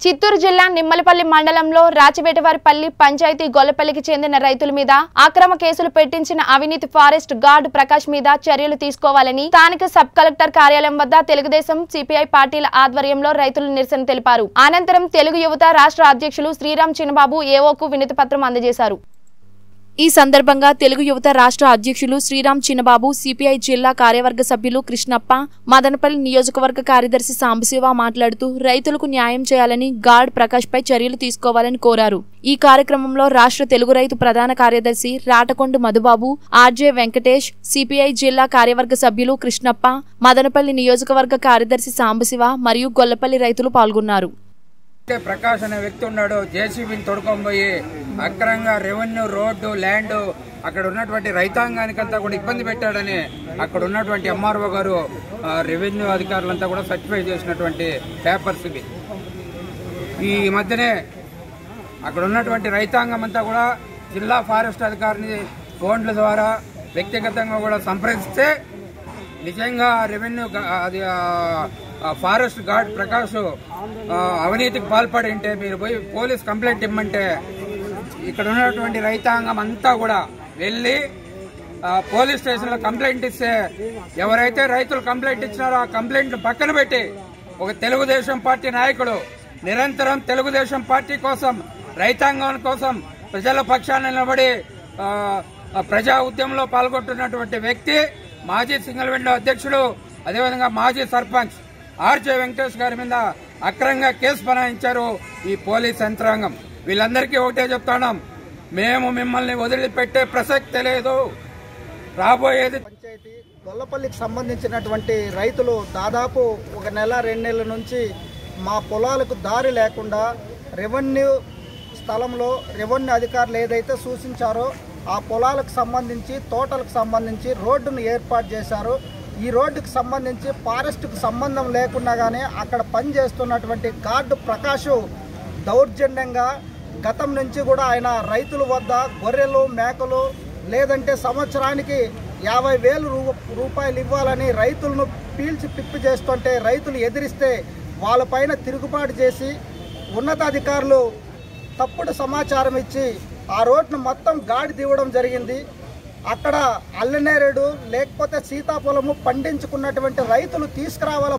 చిత్తూరు జిల్లా నిమ్మలపల్లి మండలంలో రాచబేటవారిపల్లి పంచాయతీ గొల్లపల్లికి చెందిన రైతుల మీద అక్రమ కేసులు పెట్టించిన అవినీతి ఫారెస్ట్ గార్డ్ ప్రకాష్ మీద చర్యలు తీసుకోవాలని స్థానిక సబ్ కలెక్టర్ కార్యాలయం వద్ద తెలుగుదేశం సిపిఐ పార్టీల ఆధ్వర్యంలో రైతులు నిరసన తెలిపారు అనంతరం తెలుగు యువత రాష్ట్ర అధ్యక్షులు శ్రీరామ్ చిన్నబాబు ఏఓకు వినతి పత్రం అందజేశారు ఈ సందర్భంగా తెలుగు యువత రాష్ట్ర అధ్యక్షులు శ్రీరామ్ చిన్నబాబు సిపిఐ జిల్లా కార్యవర్గ సభ్యులు కృష్ణప్ప మదనపల్లి నియోజకవర్గ కార్యదర్శి సాంబశివ మాట్లాడుతూ రైతులకు న్యాయం చేయాలని గార్డ్ ప్రకాష్ పై చర్యలు తీసుకోవాలని కోరారు ఈ కార్యక్రమంలో రాష్ట్ర తెలుగు రైతు ప్రధాన కార్యదర్శి రాటకొండు మధుబాబు ఆర్జే వెంకటేష్ సిపిఐ జిల్లా కార్యవర్గ సభ్యులు కృష్ణప్ప మదనపల్లి నియోజకవర్గ కార్యదర్శి సాంబశివ మరియు గొల్లపల్లి రైతులు పాల్గొన్నారు అయితే ప్రకాష్ అనే వ్యక్తి ఉన్నాడు జేసీబీని తొడుకొని పోయి అక్రంగా రెవెన్యూ రోడ్డు ల్యాండ్ అక్కడ ఉన్నటువంటి రైతాంగానికంతా కూడా ఇబ్బంది పెట్టాడని అక్కడ ఉన్నటువంటి ఎంఆర్ఓ గారు ఆ, రెవెన్యూ అధికారులంతా కూడా సర్టిఫై చేసినటువంటి పేపర్స్ ఇవి ఈ మధ్యనే అక్కడ ఉన్నటువంటి రైతాంగం అంతా కూడా జిల్లా ఫారెస్ట్ అధికారిని ఫోన్ల ద్వారా వ్యక్తిగతంగా కూడా సంప్రదిస్తే నిజంగా రెవెన్యూ గా- అది ఆ, ఆ ఫారెస్ట్ గార్డ్ ప్రకాష్ ఆ, అవినీతికి పాల్పడి ఉంటే మీరు పోయి పోలీస్ కంప్లైంట్ ఇమ్మంటే ఇక్కడ ఉన్నటువంటి రైతాంగం అంతా కూడా వెళ్ళి ఆ, పోలీస్ స్టేషన్లో కంప్లైంట్ ఇస్తే ఎవరైతే రైతులు కంప్లైంట్ ఇచ్చినారో ఆ కంప్లైంట్ పక్కన పెట్టి ఒక తెలుగుదేశం పార్టీ నాయకుడు నిరంతరం తెలుగుదేశం పార్టీ కోసం రైతాంగం కోసం ప్రజల పక్షాన నిలబడి ఆ, ఆ ప్రజా ఉద్యమంలో పాల్గొంటున్నటువంటి వ్యక్తి మాజీ సింగిల్ విండో అధ్యక్షుడు అదేవిధంగా మాజీ సర్పంచ్ ఆర్జే వెంకటేష్ గారి మీద అక్రంగా కేసు బనాయించారు ఈ పోలీస్ యంత్రాంగం వీళ్ళందరికీ ఒకటే చెప్తున్నాం మేము మిమ్మల్ని వదిలిపెట్టే ప్రసక్తే లేదు రాబోయేది పంచాయతీ గొల్లపల్లికి సంబంధించినటువంటి రైతులు దాదాపు ఒక నెల రెండు నెలల నుంచి మా పొలాలకు దారి లేకుండా రెవెన్యూ స్థలంలో రెవెన్యూ అధికారులు ఏదైతే సూచించారో ఆ పొలాలకు సంబంధించి తోటలకు సంబంధించి రోడ్డును ఏర్పాటు చేశారు ఈ రోడ్డుకు సంబంధించి ఫారెస్ట్కు సంబంధం లేకుండా కానీ అక్కడ పనిచేస్తున్నటువంటి గార్డు ప్రకాష్ దౌర్జన్యంగా గతం నుంచి కూడా ఆయన రైతుల వద్ద గొర్రెలు మేకలు లేదంటే సంవత్సరానికి యాభై వేలు రూ- రూపాయలు ఇవ్వాలని రైతులను పీల్చి పిప్పి చేస్తుంటే రైతులు ఎదిరిస్తే వాళ్ళపైన తిరుగుబాటు చేసి ఉన్నతాధికారులు తప్పుడు సమాచారం ఇచ్చి ఆ రోడ్ను మొత్తం గాడి దివ్వడం జరిగింది అక్కడ అల్లనేరేడు లేకపోతే సీతాఫలము పండించుకున్నటువంటి రైతులు తీసుకురావాల